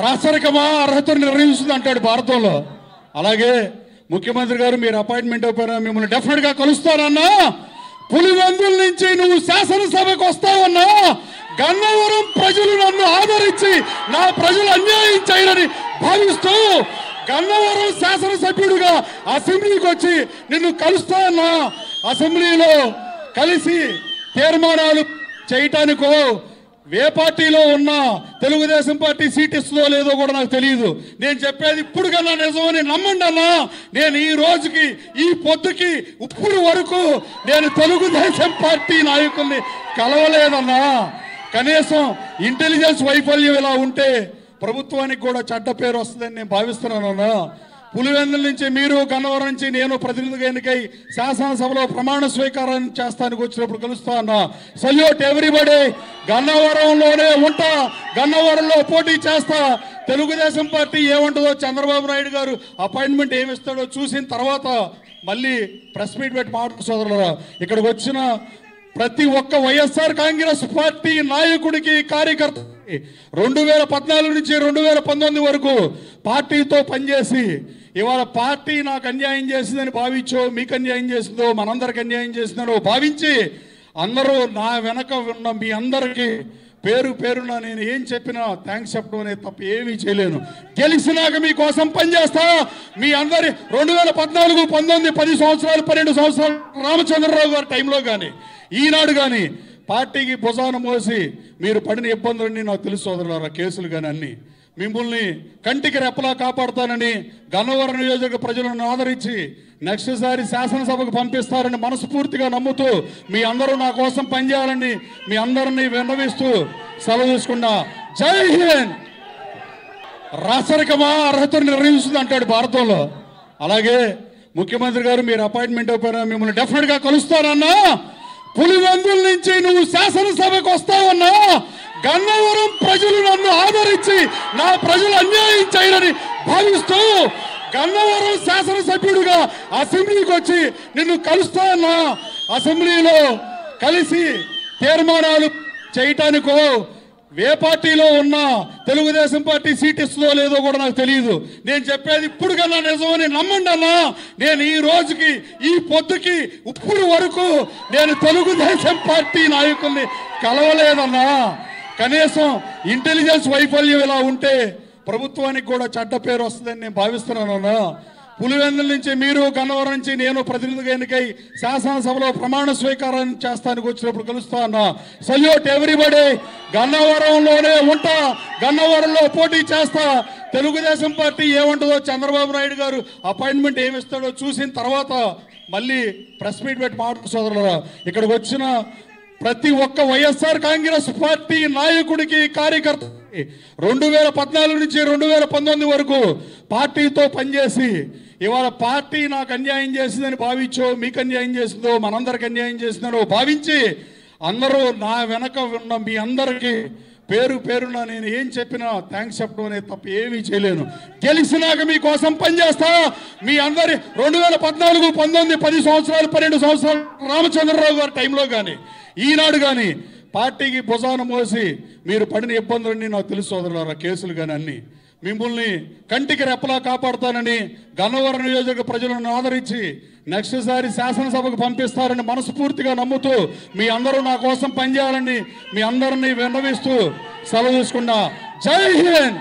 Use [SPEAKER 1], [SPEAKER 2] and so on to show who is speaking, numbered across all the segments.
[SPEAKER 1] రాచరికమా అర్హతను నిర్ణయిస్తుంది అంటాడు భారతంలో అలాగే ముఖ్యమంత్రి గారు మీరు అపాయింట్మెంట్ అయిపోయినా మిమ్మల్ని డెఫినెట్ గా కలుస్తానన్నా పులివెందుల నుంచి నువ్వు శాసనసభకు వస్తావన్నా గన్నవరం ప్రజలు నన్ను ఆదరించి నా ప్రజలు అన్యాయం చేయరని భావిస్తూ గన్నవరం శాసనసభ్యుడిగా అసెంబ్లీకి వచ్చి నిన్ను కలుస్తానన్నా అసెంబ్లీలో కలిసి తీర్మానాలు చేయటానికో ఏ పార్టీలో ఉన్నా తెలుగుదేశం పార్టీ సీట్ ఇస్తుందో లేదో కూడా నాకు తెలియదు నేను చెప్పేది ఇప్పుడు కన్నా నిజమని నమ్మండి అన్నా నేను ఈ రోజుకి ఈ పొద్దుకి ఇప్పుడు వరకు నేను తెలుగుదేశం పార్టీ నాయకుల్ని కలవలేదన్నా కనీసం ఇంటెలిజెన్స్ వైఫల్యం ఇలా ఉంటే ప్రభుత్వానికి కూడా చెడ్డ పేరు వస్తుందని నేను భావిస్తున్నానన్నా పులివెందుల నుంచి మీరు గన్నవరం నుంచి నేను ప్రతినిధిగా ఎన్నికై శాసనసభలో ప్రమాణ స్వీకారం చేస్తానికి వచ్చినప్పుడు కలుస్తా అన్నా సల్యూట్ ఎవ్రీబడి గన్నవరంలోనే ఉంటా గన్నవరంలో పోటీ చేస్తా తెలుగుదేశం పార్టీ ఏమంటుందో చంద్రబాబు నాయుడు గారు అపాయింట్మెంట్ ఏమిస్తాడో చూసిన తర్వాత మళ్ళీ ప్రెస్ మీట్ పెట్టి మాట్లాడు సోదరులరా ఇక్కడికి వచ్చిన ప్రతి ఒక్క వైఎస్ఆర్ కాంగ్రెస్ పార్టీ నాయకుడికి కార్యకర్తకి రెండు వేల పద్నాలుగు నుంచి రెండు వేల పంతొమ్మిది వరకు పార్టీతో పనిచేసి ఇవాళ పార్టీ నాకు అన్యాయం చేసిందని భావించో మీకు అన్యాయం చేసిందో మనందరికి అన్యాయం చేసిందో భావించి అందరూ నా వెనక ఉన్న మీ అందరికీ పేరు పేరున నేను ఏం చెప్పినా థ్యాంక్స్ చెప్పడం అనేది తప్ప ఏమీ చేయలేను గెలిచినాక మీకోసం పనిచేస్తా మీ అందరి రెండు వేల పద్నాలుగు పంతొమ్మిది పది సంవత్సరాలు పన్నెండు సంవత్సరాలు రామచంద్రరావు గారి టైంలో కానీ ఈనాడు కానీ పార్టీకి భుజాన మోసి మీరు పడిన ఇబ్బందులన్నీ నాకు తెలుసు సోదరులారా కేసులు కానీ అన్ని మిమ్మల్ని కంటికి రెప్పలా కాపాడుతానని గన్నవరం నియోజక ప్రజలను ఆదరించి నెక్స్ట్ సారి శాసనసభకు పంపిస్తారని మనస్ఫూర్తిగా నమ్ముతూ మీ అందరూ నా కోసం పనిచేయాలని మీ అందరినీ విన్నవిస్తూ సెలవు తీసుకున్నా జై హింద్ రాచరికమా అర్హతను నిర్ణయిస్తుంది అంటాడు భారతంలో అలాగే ముఖ్యమంత్రి గారు మీరు అపాయింట్మెంట్ అయిపోయినా మిమ్మల్ని డెఫినెట్ గా కలుస్తానన్నా పులివెందుల నుంచి నువ్వు శాసనసభకు వస్తావన్నా గన్నవరం ప్రజలు నన్ను ఆదరించి నా ప్రజలు అన్యాయం చేయరని భావిస్తూ గన్నవరం శాసనసభ్యుడిగా అసెంబ్లీకి వచ్చి నిన్ను కలుస్తానన్నా అసెంబ్లీలో కలిసి తీర్మానాలు చేయటానికో ఏ పార్టీలో ఉన్నా తెలుగుదేశం పార్టీ సీట్ ఇస్తుందో లేదో కూడా నాకు తెలియదు నేను చెప్పేది ఇప్పుడు కన్నా నిజమని నమ్మండి అన్నా నేను ఈ రోజుకి ఈ పొద్దుకి ఇప్పుడు వరకు నేను తెలుగుదేశం పార్టీ నాయకుల్ని కలవలేదన్నా కనీసం ఇంటెలిజెన్స్ వైఫల్యం ఇలా ఉంటే ప్రభుత్వానికి కూడా చెడ్డ పేరు వస్తుందని నేను భావిస్తున్నానన్నా పులివెందుల నుంచి మీరు గన్నవరం నుంచి నేను ప్రతినిధిగా ఎన్నికై శాసనసభలో ప్రమాణ స్వీకారం చేస్తానికి వచ్చినప్పుడు కలుస్తా అన్నా సల్యూట్ ఎవ్రీబడి గన్నవరంలోనే ఉంటా గన్నవరంలో పోటీ చేస్తా తెలుగుదేశం పార్టీ ఏమంటుందో చంద్రబాబు నాయుడు గారు అపాయింట్మెంట్ ఏమిస్తాడో చూసిన తర్వాత మళ్ళీ ప్రెస్ మీట్ పెట్టి మాట్లాడు సోదరులరా ఇక్కడికి వచ్చిన ప్రతి ఒక్క వైఎస్ఆర్ కాంగ్రెస్ పార్టీ నాయకుడికి కార్యకర్తకి రెండు వేల పద్నాలుగు నుంచి రెండు వేల పంతొమ్మిది వరకు పార్టీతో పనిచేసి ఇవాళ పార్టీ నాకు అన్యాయం చేసిందని భావించో మీకు అన్యాయం చేసిందో మనందరికి అన్యాయం చేసిందో భావించి అందరూ నా వెనక ఉన్న మీ అందరికీ పేరు పేరున నేను ఏం చెప్పినా థ్యాంక్స్ చెప్పడం అనేది తప్ప ఏమీ చేయలేను గెలిచినాక మీకోసం పనిచేస్తా మీ అందరి రెండు వేల పద్నాలుగు పంతొమ్మిది పది సంవత్సరాలు పన్నెండు సంవత్సరాలు రామచంద్రరావు గారి టైంలో కానీ ఈనాడు కానీ పార్టీకి భుజాన మోసి మీరు పడిన ఇబ్బందులన్నీ నాకు తెలుసు సోదరులారా కేసులు కానీ అన్ని మిమ్మల్ని కంటికి రెప్పలా కాపాడుతానని గన్నవరం నియోజక ప్రజలను ఆదరించి నెక్స్ట్ సారి శాసనసభకు పంపిస్తారని మనస్ఫూర్తిగా నమ్ముతూ మీ అందరూ నా కోసం పనిచేయాలని మీ అందరినీ విన్నవిస్తూ సెలవు తీసుకున్నా జై హింద్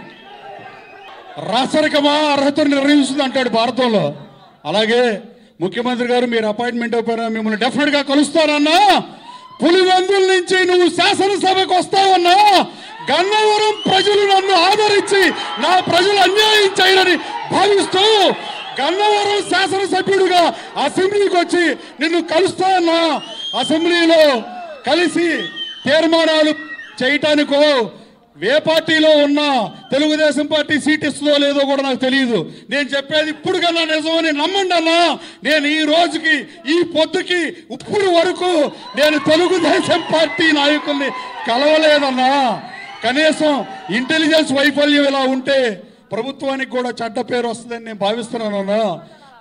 [SPEAKER 1] రాచరికమా అర్హతను నిర్ణయిస్తుంది అంటాడు భారతంలో అలాగే ముఖ్యమంత్రి గారు మీరు అపాయింట్మెంట్ అయిపోయినా మిమ్మల్ని డెఫినెట్ గా కలుస్తానన్నా పులివెందుల నుంచి నువ్వు శాసనసభకు వస్తావన్నా గన్నవరం ప్రజలు నన్ను ఆదరించి నా ప్రజలు అన్యాయం చేయరని భావిస్తూ గన్నవరం శాసనసభ్యుడిగా అసెంబ్లీకి వచ్చి నిన్ను కలుస్తానన్నా అసెంబ్లీలో కలిసి తీర్మానాలు చేయటానికో ఏ పార్టీలో ఉన్నా తెలుగుదేశం పార్టీ సీట్ ఇస్తుందో లేదో కూడా నాకు తెలియదు నేను చెప్పేది ఇప్పుడు కన్నా నిజమని నమ్మండి అన్నా నేను ఈ రోజుకి ఈ పొద్దుకి ఇప్పుడు వరకు నేను తెలుగుదేశం పార్టీ నాయకుల్ని కలవలేదన్నా కనీసం ఇంటెలిజెన్స్ వైఫల్యం ఇలా ఉంటే ప్రభుత్వానికి కూడా చెడ్డ పేరు వస్తుందని నేను భావిస్తున్నానన్నా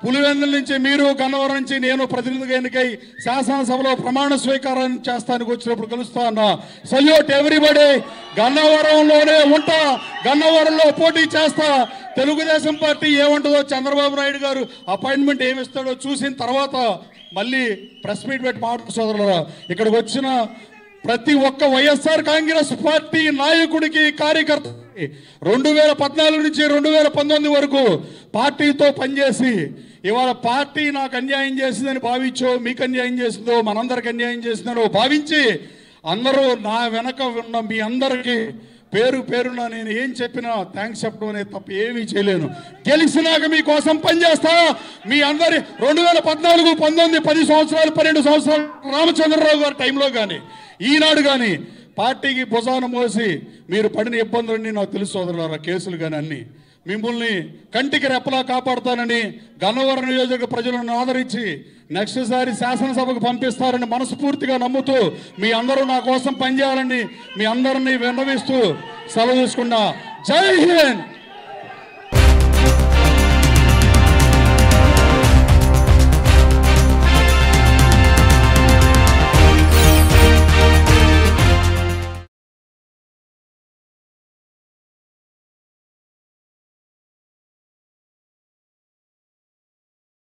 [SPEAKER 1] పులివెందుల నుంచి మీరు గన్నవరం నుంచి నేను ప్రతినిధిగా ఎన్నికై శాసనసభలో ప్రమాణ స్వీకారం చేస్తానికి వచ్చినప్పుడు కలుస్తా అన్నా సల్యూట్ ఎవ్రీబడి గన్నవరంలోనే ఉంటా గన్నవరంలో పోటీ చేస్తా తెలుగుదేశం పార్టీ ఏమంటుందో చంద్రబాబు నాయుడు గారు అపాయింట్మెంట్ ఏమిస్తాడో చూసిన తర్వాత మళ్ళీ ప్రెస్ మీట్ పెట్టి మాట్లాడు సోదరులరా ఇక్కడికి వచ్చిన ప్రతి ఒక్క వైఎస్ఆర్ కాంగ్రెస్ పార్టీ నాయకుడికి కార్యకర్తకి రెండు వేల పద్నాలుగు నుంచి రెండు వేల పంతొమ్మిది వరకు పార్టీతో పనిచేసి ఇవాళ పార్టీ నాకు అన్యాయం చేసిందని భావించో మీకు అన్యాయం చేసిందో మనందరికి అన్యాయం చేసిందో భావించి అందరూ నా వెనక ఉన్న మీ అందరికీ పేరు పేరున నేను ఏం చెప్పినా థ్యాంక్స్ చెప్పడం అనేది తప్ప ఏమీ చేయలేను గెలిచినాక మీకోసం పనిచేస్తా మీ అందరి రెండు వేల పద్నాలుగు పంతొమ్మిది పది సంవత్సరాలు పన్నెండు సంవత్సరాలు రామచంద్రరావు గారి టైంలో కానీ ఈనాడు కానీ పార్టీకి భుజాన మోసి మీరు పడిన ఇబ్బందులన్నీ నాకు తెలుసు సోదరులారా కేసులు కానీ అన్నీ మిమ్మల్ని కంటికి రెప్పలా కాపాడుతానని గన్నవరం నియోజక ప్రజలను ఆదరించి నెక్స్ట్ సారి శాసనసభకు పంపిస్తారని మనస్ఫూర్తిగా నమ్ముతూ మీ అందరూ నా కోసం పనిచేయాలని మీ అందరినీ విన్నవిస్తూ సెలవు తీసుకున్నా జై హింద్